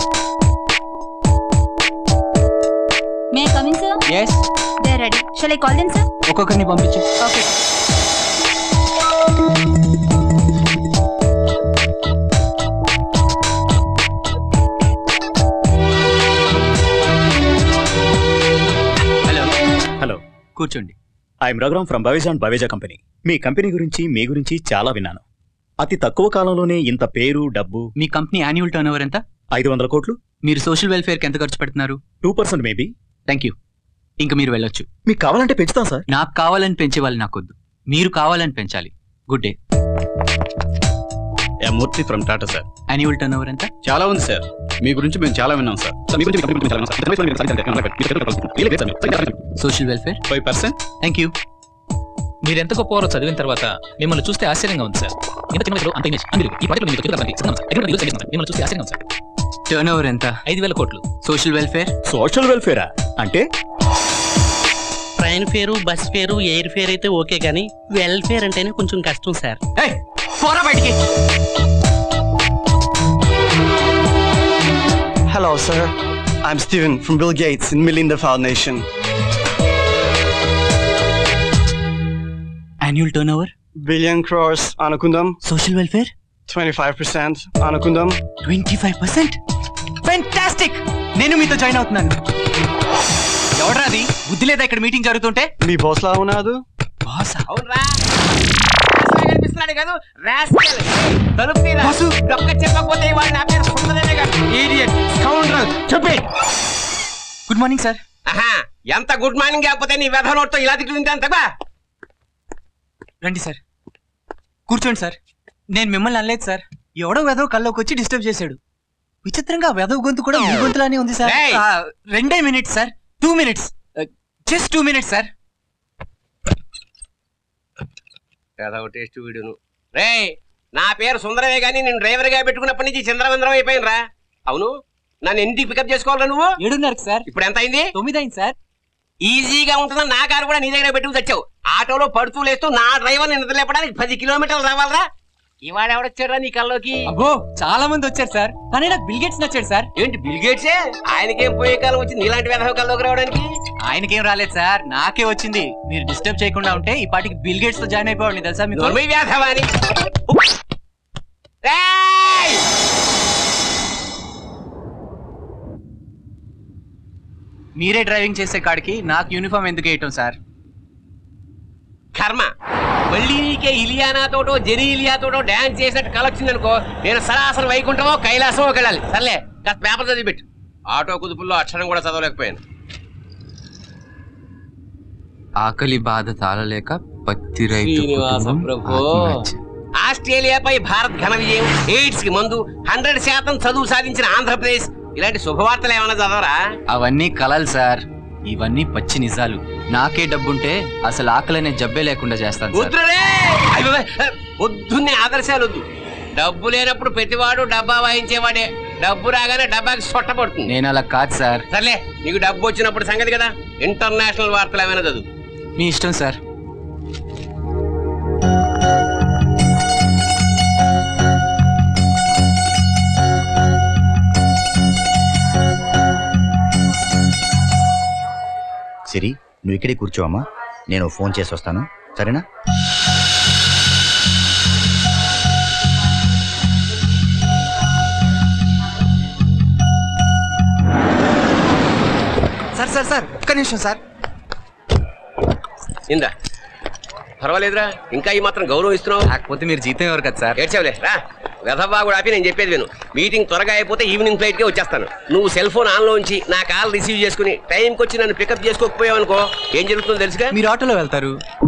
May coming sir yes they ready shall I call then sir ఒక్కొక్కరిని పంపించు okay hello hello కూర్చోండి I'm Raghuram from Baweja and Baweja company మీ company గురించి మీ గురించి చాలా విన్నాను అతి తక్కువ కాలంలోనే ఇంత పేరు డబ్బు మీ కంపెనీ యాన్యువల్ టర్న్ ఓవర్ ఎంత ఐదు వందల కోట్లు మీరు సోషల్ వెల్ఫేర్కి ఎంత ఖర్చు పెడుతున్నారు two percent maybe thank you ఇంక మీరు వెళ్ళొచ్చు మీకు కావాలంటే పెంచుతాం సార్ నాకు కావాలని పెంచే వాళ్ళు నాకొద్దు మీరు కావాలని పెంచాలి good day Murthy from Tata sir annual turnover ఎంత చాలా ఉంది సార్ మీ గురించి మేము చాలా విన్నాం సార్ మీ గురించి మీ కంపెనీ గురించి చాలా విన్నాం sir social welfare five percent thank you మీరెంత గొప్పవారో చదివిన తర్వాత మిమ్మల్ని చూస్తే ఆశ్చర్యంగా ఉంది సార్ ఇంత చిన్న వయసులో అంత ఇమేజ్ అందరికీ ఈ ప్రాజెక్ట్లో మీకు తెలుగు సిద్ధం సార్ ఎక్కడ ఈరోజు సార్ మిమ్మల్ని చూస్తే ఆశ్చర్యంగా ఉంది సార్ టర్న్ ఓవర్ ఎంత ఐదు వేల కోట్లు సోషల్ వెల్ఫేర్ సోషల్ వెల్ఫేరా అంటే train fare bus fare air fare అయితే ఓకే కానీ వెల్ఫేర్ అంటేనే కొంచెం కష్టం సార్ పోరా బయటికి Hello, sir. I'm Steven from Bill Gates and Melinda Foundation. Annual turnover Billion crores Anakundam, social welfare 25% Anakundam. Twenty five percent fantastic నేను మీతో join అవుతున్నాను ఎవడ్రా అది బుద్ధి లేదా ఇక్కడ మీటింగ్ జరుగుతుంటే మీ బాస్ లా ఉన్నాడు బాసా అవునరా అసలు కనిపిస్తున్నాడు కాదు రాస్కెల్ తలుపు తీరా బాసు. ఒక్క చెప్పకపోతే వాడు నా పేరు సుందరనే కాదు ఇడియట్ స్కౌండ్రల్ చెప్పి గుడ్ మార్నింగ్ సార్ ఆహా ఎంత గుడ్ మార్నింగ్ కాకపోతే నీ వెధ నోట్తో ఇలా తిట్టుంటే అంతగా రండి సార్ కూర్చోండి సార్ నేను మిమ్మల్ని అనలేదు సార్ ఎవడో వెదవ కల్లోకి వచ్చి డిస్టర్బ్ చేశాడు విచిత్రంగా వెదవ గొంతు కూడా మీ గొంతులానే ఉంది సార్ ఏయ్! ఆ, రెండే minutes sir two minutes just two minutes sir ఏదో టేస్ట్ వీడును రే నా పేరు సుందరమే కానీ నేను డ్రైవర్ గా పెట్టుకున్నప్పటి నుంచి చంద్రవందరం అయిపోయిన రా అవును నన్ను ఇంటికి పికప్ చేసుకోవాలా నువ్వు ఏడున్నరకు సార్ ఇప్పుడు ఎంత అయింది తొమ్మిది అయింది సార్ ఈజీగా ఉంటుందని నా కారు కూడా నీ దగ్గర పెట్టుకు తెచ్చావు ఆటోలో పడుతూ లేస్తూ నా డ్రైవర్ నిద్ర లేపడానికి పది కిలోమీటర్లు రావాలరా ఇవాళ ఎవడొచ్చారా నీ కల్లోకి అబ్బో చాలా మంది వచ్చారు సార్ కానీ నాకు బిల్ గేట్స్ నచ్చాడు సార్ ఏంటి బిల్ గేట్సే ఆయనకేం పోయే కాలం వచ్చి నీలాంటి వేధవ కల్లోకి రావడానికి ఆయనకేం రాలేదు సార్ నాకే వచ్చింది మీరు డిస్టర్బ్ చేయకుండా ఉంటే ఈ పాటికి బిల్ గేట్స్ తో జాయిన్ అయిపోవాలి తెలుసా మీకు నోర్మై వేధవా అని రేయ్! మీరే డ్రైవింగ్ చేసే కాడికి నాకు యూనిఫామ్ ఎందుకు వేయటం సార్ కర్మ మళ్ళీ నీకే ఇలియానాతోటో జెనీ ఇలియాతోటో డాన్స్ చేసినట్టు కలొచ్చింది అనుకో నేను సరాసరి వైకుంఠమో కైలాసమో వెళ్ళాలి సర్లే కాస్త పేపర్ చదివి పెట్టు ఆటో కుదుపుల్లో అక్షరం కూడా చదవలేకపోయాను ఆకలి బాధ తాళలేక పత్తి రైతు శ్రీనివాస కుటుంబం ప్రభు. ఆత్మహత్య. ఆస్ట్రేలియాపై భారత్ ఘన విజయం ఎయిడ్స్ కి మందు హండ్రెడ్ శాతం చదువు సాధించిన ఆంధ్రప్రదేశ్ ఇలాంటి శుభవార్తలు ఏమైనా చదవరా అవన్నీ కలలు సార్ ఇవన్నీ పచ్చి నిజాలు నాకే డబ్బుంటే అసలు ఆకలనే జబ్బే లేకుండా చేస్తాను సార్ వద్దురే అయ్య బాబాయ్, పొద్దున్నే ఆదర్శాలు వద్దు డబ్బు లేనప్పుడు ప్రతివాడు డబ్బా వాయించేవాడే డబ్బు రాగానే డబ్బాకి సొట్టపడుతుంది నేను అలా కాదు సార్ సర్లే నీకు డబ్బు వచ్చినప్పుడు సంగతి కదా ఇంటర్నేషనల్ వార్తలు ఏమైనా చదువు మీ ఇష్టం సార్ సిరి నువ్వు ఇక్కడే కూర్చోవమ్మా నేను ఫోన్ చేసి వస్తాను సరేనా సార్ సార్ సార్ ఒక్క నిమిషం సార్ ఇందా పర్వాలేదురా ఇంకా ఈ మాత్రం గౌరవం ఇస్తున్నావు కాకపోతే మీరు జీతం ఎవరు కదా సార్ ఏడ్చావులే రా వెధవ్వా కూడా ఆపి నేను చెప్పేది విను మీటింగ్ త్వరగా అయిపోతే ఈవినింగ్ ఫ్లైట్ కే వచ్చేస్తాను నువ్వు సెల్ ఫోన్ ఆన్ లో ఉంచి నా కాల్ రిసీవ్ చేసుకుని టైంకి వచ్చి నన్ను పికప్ చేసుకోకపోయావు అనుకో ఏం జరుగుతుందో తెలుసుగా మీరు ఆటోలో వెళ్తారు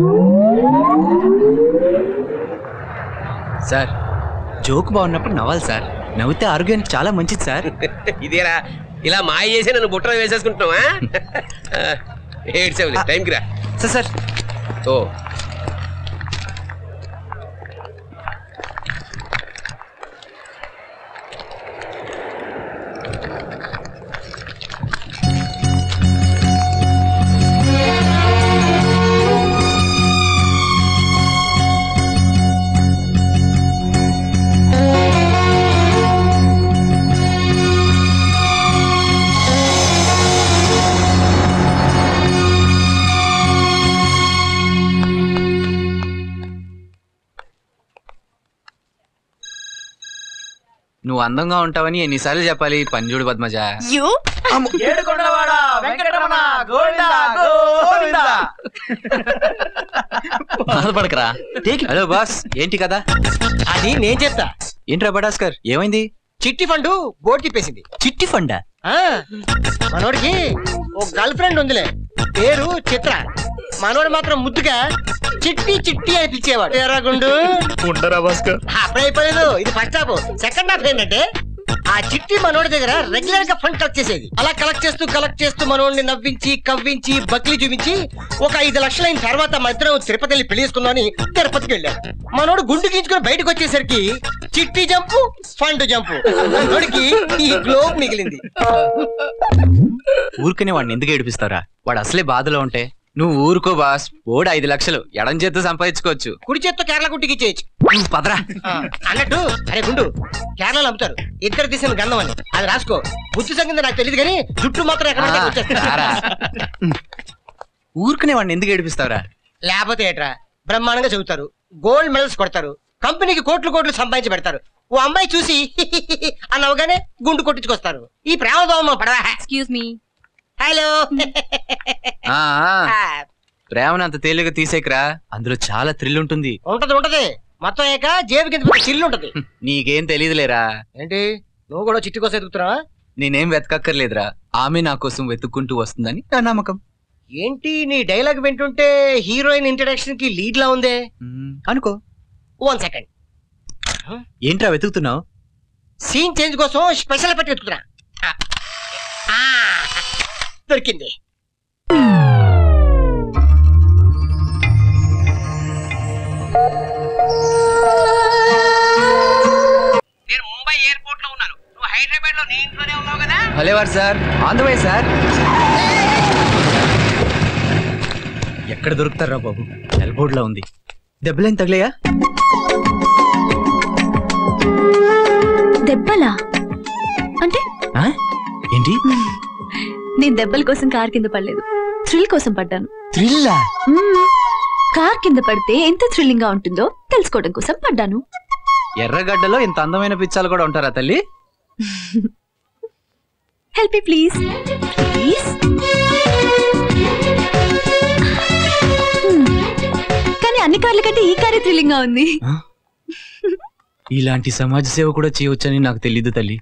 సార్ జోక్ బాగున్నప్పుడు నవ్వాలి సార్ నవ్వితే ఆరోగ్యానికి చాలా మంచిది సార్ ఇదేరా ఇలా మాయ చేసి నన్ను బుట్టలో వేసేసుకుంటున్నావా ఏడ్చావులే టైంకి రా సార్ సార్ ఓ నువ్వు అందంగా ఉంటావని ఎన్నిసార్లు చెప్పాలి పంజుడు పద్మజ యూ బాధపడకరా హలో బాస్ ఏంటి కదా అది నేను చెప్తా ఏంట్రా బడాస్కర్ ఏమైంది చిట్టి ఫండ్ బోర్డు తిప్పేసింది చిట్టి ఫండా ఆ, మనోడికి ఒక గర్ల్ ఫ్రెండ్ ఉందిలే పేరు చిత్ర మనోడు మాత్రం ముద్దుగా చిట్టి చిట్టి అని పిలిచేవాడు ఏరా గుండు ఉండరా భాస్కర్ అప్పుడే అయిపోలేదు ఇది ఫస్ట్ హాఫ్ సెకండ్ హాఫ్ ఏంటంటే ఆ చిట్టి మనోడి దగ్గర రెగ్యులర్ గా ఫండ్ కలెక్ట్ చేసేది అలా కలెక్ట్ చేస్తూ కలెక్ట్ చేస్తూ మనోడిని నవ్వించి కవ్వించి బక్లీ చూపించి ఒక ఐదు లక్షలు అయిన తర్వాత మా ఇద్దరం తిరుపతి వెళ్ళి పెళ్లి చేసుకుందామని తిరుపతికి వెళ్ళాం మనోడు గుండు గీంచుకుని బయటకు వచ్చేసరికి చిట్టి జంపు ఫండ్ జంపు మనోడికి ఈ గ్లోబ్ మిగిలింది ఊరుకునే వాడిని ఎందుకు ఏడిపిస్తారా వాడు అసలే బాధలో ఉంటే నువ్వు ఊరుకో బాస్ ఓడి ఐదు లక్షలు ఎడం చేత్తో సంపాదించుకోవచ్చు కుడి చేత్తో కేరళ గుట్టికి ఇచ్చేయచ్చు నువ్వు పదరా ఆ, అన్నట్టు అరే గుండు కేరళలో అమ్ముతారు ఇద్దరు తీసిన గంధం అని అది రాసుకో బుద్ధి సంగతి నాకు తెలియదు కానీ జుట్టు మాత్రం ఎక్కడ పడితే అక్కడ వచ్చేస్తా. రారా. ఊరుకునే వాడిని ఎందుకు ఏడిపిస్తావురా లేకపోతే ఏట్రా బ్రహ్మాండంగా చదువుతారు గోల్డ్ మెడల్స్ కొడతారు కంపెనీకి కోట్లు కోట్లు సంపాదించి పెడతారు ఓ అమ్మాయి చూసి అని అవగానే గుండు కొట్టించుకొస్తారు ఈ ప్రేమ దోమ పడవా ఎక్స్క్యూజ్ మీ హలో ఆ, ఆ, ప్రేమను అంత తేలిగా తీసేకరా అందులో చాలా థ్రిల్ ఉంటుంది ఉంటది ఉంటది మొత్తం ఏక జేబు కింద పెద్ద చిల్లు ఉంటది నీకేం తెలియదులేరా ఏంటి నువ్వు కూడా చిట్టి కోసం ఎదుగుతున్నావా నేనేం వెతకక్కర్లేదురా ఆమె నా కోసం వెతుక్కుంటూ వస్తుందని నా నమ్మకం ఏంటి నీ డైలాగ్ వింటుంటే హీరోయిన్ ఇంట్రడక్షన్ కి లీడ్ లా ఉందే మ్మ్, అనుకో వన్ సెకండ్ ఏంట్రా వెతుకుతున్నావు సీన్ చేంజ్ కోసం స్పెషల్ పెట్టి వెతుకుతున్నా ఆ. ఆ. దొరికింది నేను ముంబై ఎయిర్పోర్ట్ లో ఉన్నాను నువ్వు హైదరాబాద్ లో నీ ఇంట్లోనే ఉన్నావు కదా హలేవారు sir on the way sir ఎక్కడ దొరుకుతారా బాబు ఎల్బోర్డ్ లో ఉంది దెబ్బలేం తగిలేయా దెబ్బలా అంటే ఆ? ఏంటి నేను దెబ్బల కోసం కార్ కింద పడలేదు థ్రిల్ కోసం పడ్డాను థ్రిల్లా మ్మ్. కార్ కింద పడితే ఎంత థ్రిల్లింగ్ గా ఉంటుందో తెలుసుకోవడం కోసం పడ్డాను ఎర్రగడ్డలో ఇంత అందమైన పిచ్చాలు కూడా ఉంటారా తల్లి హెల్ప్ మీ ప్లీజ్ ప్లీజ్ కానీ అన్ని కార్ల కంటే ఈ కారే థ్రిల్లింగ్ గా ఉంది ఇలాంటి సమాజ సేవ కూడా చేయవచ్చని నాకు తెలీదు తల్లి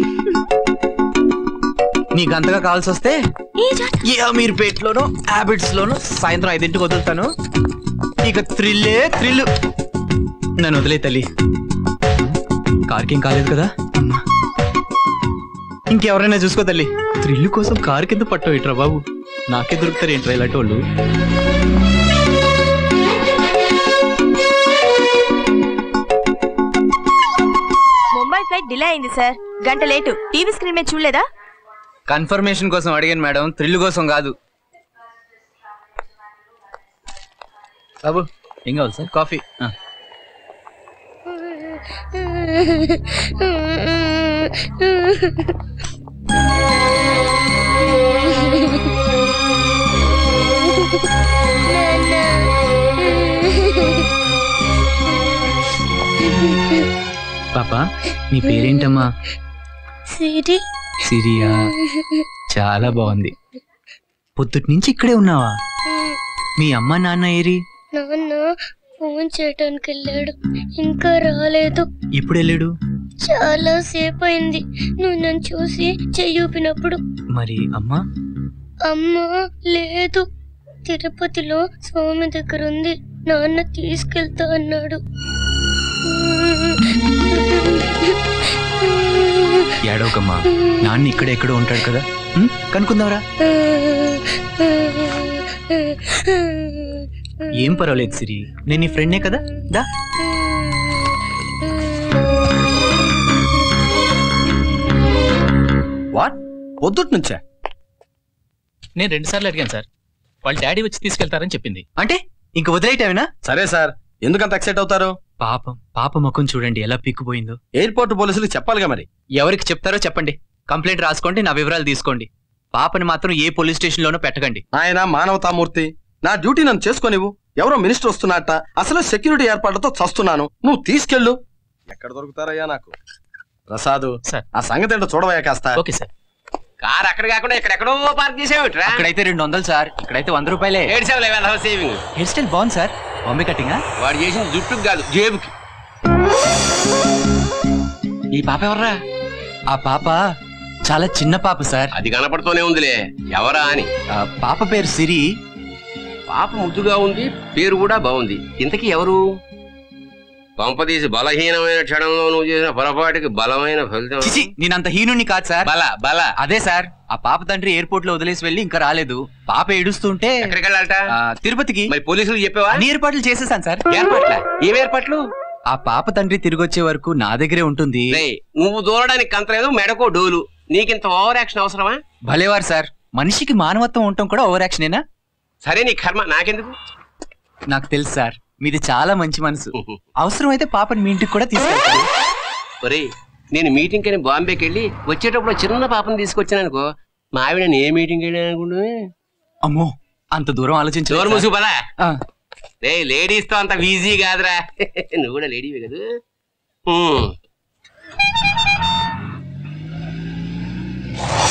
నీకు అంతగా కావాల్సి వస్తే ఏ జాత ఏ అమీర్పేట్లోనో హ్యాబిట్స్ లోనో సాయంత్రం ఐదింటికి వదులుతాను ఇక థ్రిల్లే థ్రిల్ నన్ను వదిలే తల్లి కార్కేం కాలేదు కదా అమ్మా. ఇంకెవరైనా చూసుకో తల్లి థ్రిల్ కోసం కారు కింద పట్టవు ఇట్రా బాబు నాకే దొరుకుతారు ఏంట్రా ఇలాంటి వాళ్ళు ముంబై ఫ్లైట్ డిలే అయింది సార్ గంట లేటు టీవీ స్క్రీన్ మీద చూడలేదా కన్ఫర్మేషన్ కోసం అడిగాను మేడం థ్రిల్ కోసం కాదు బాబు ఏం కావాలి సార్ కాఫీ ఆ. పాపా నీ పేరేంటమ్మా సిరి సిరియా చాలా బాగుంది పొద్దుటి నుంచి ఇక్కడే ఉన్నావా మీ అమ్మ నాన్న ఏరి నాన్న ఫోన్ చేయడానికి వెళ్ళాడు ఇంకా రాలేదు ఎప్పుడు వెళ్ళాడు చాలా సేపు అయింది నువ్వు నన్ను చూసి చెయ్యూపినప్పుడు మరి అమ్మ అమ్మ లేదు తిరుపతిలో స్వామి దగ్గర ఉంది నాన్న తీసుకెళ్తా అన్నాడు ఏడవకమ్మా నాన్న ఇక్కడ ఎక్కడో ఉంటాడు కదా ఉం? కనుక్కుందాంరా ఏం పర్వాలేదు సిరి నేను నీ ఫ్రెండ్నే కదా దా వాట్ పొద్దుట్ నుంచా నేను రెండు సార్లు అడిగాను సార్ వాళ్ళ డాడీ వచ్చి తీసుకెళ్తారని చెప్పింది అంటే ఇంక వదిలేయటమేనా సరే సార్ ఎందుకంత ఎక్సైట్ అవుతారు పాపం పాప ముఖం చూడండి ఎలా పీక్కుపోయిందో ఎయిర్పోర్ట్ పోలీసులు చెప్పాలిగా మరి ఎవరికి చెప్తారో చెప్పండి కంప్లైంట్ రాసుకోండి నా వివరాలు తీసుకోండి పాపని మాత్రం ఏ పోలీస్ స్టేషన్ లోనూ పెట్టకండి ఆయన మానవతామూర్తి నా డ్యూటీ నన్ను చేసుకోనివ్వు ఎవరో మినిస్టర్ వస్తున్నట్ట అసలు సెక్యూరిటీ ఏర్పాట్లతో చస్తున్నాను నువ్వు తీసుకెళ్ళు ఎక్కడ దొరుకుతారయ్యా నాకు ప్రసాద్ సార్. ఆ సంగతి ఏంటో చూడవయ్యా కాస్త ఓకే సార్ కార్ అక్కడ కాకుండా ఎక్కడెక్కడో పార్క్ చేసేవిట్రా ఇక్కడైతే రెండు వందలు సార్ ఇక్కడైతే వంద రూపాయలే ఏడు సేవలే వేల సేవింగ్ హెయిర్ స్టైల్ బాగుంది సార్ బాంబే కటింగా వాడు చేసిన జుట్టుకు కాదు జేబుకి ఈ పాప ఎవర్రా ఆ పాప చాలా చిన్న పాప సార్ అది కనపడుతూనే ఉందిలే ఎవరా అని ఆ పాప పేరు సిరి పాప ముద్దుగా ఉంది పేరు కూడా బాగుంది ఇంతకీ ఎవరు పంపదీసి బలహీనమైన క్షణంలో నువ్వు చేసిన పొరపాటుకి బలమైన ఫలితం చిచి నేనంత హీనుని కాదు సార్ బల బల అదే సార్ ఆ పాప తండ్రి ఎయిర్పోర్ట్ లో వదిలేసి వెళ్ళి ఇంకా రాలేదు పాప ఏడుస్తుంటే ఎక్కడికి వెళ్ళాలట ఆ, తిరుపతికి మరి పోలీసులు చెప్పావా అన్ని ఏర్పాట్లు చేసేసాను సార్ ఏర్పాట్ల ఏం ఏర్పాట్లు ఆ పాప తండ్రి తిరిగి వచ్చే వరకు నా దగ్గరే ఉంటుంది రేయ్, నువ్వు దూరడానికి కంతలేదు మెడకో డోలు నీకింత ఓవర్ యాక్షన్ అవసరమా భలేవారు సార్ మనిషికి మానవత్వం ఉండటం కూడా ఓవర్ యాక్షనేనా సరే నీ కర్మ నాకెందుకు నాకు తెలుసు సార్ మీది చాలా మంచి మనసు అవసరమైతే పాపని మీ ఇంటికి కూడా తీసుకెళ్తాను ఒరేయ్ నేను మీటింగ్ అని బాంబేకి వెళ్ళి వచ్చేటప్పుడు ఓ చిన్న పాపను తీసుకొచ్చాను అనుకో మా ఆవిడ నేను ఏ మీటింగ్ వెళ్ళాను అనుకుంటు అమ్మో అంత దూరం డోర్ ఆలోచించు మూసుకు పదా రే లేడీస్ తో అంత ఈజీ కాదురా నువ్వు కూడా లేడీవే కదా హ్మ్.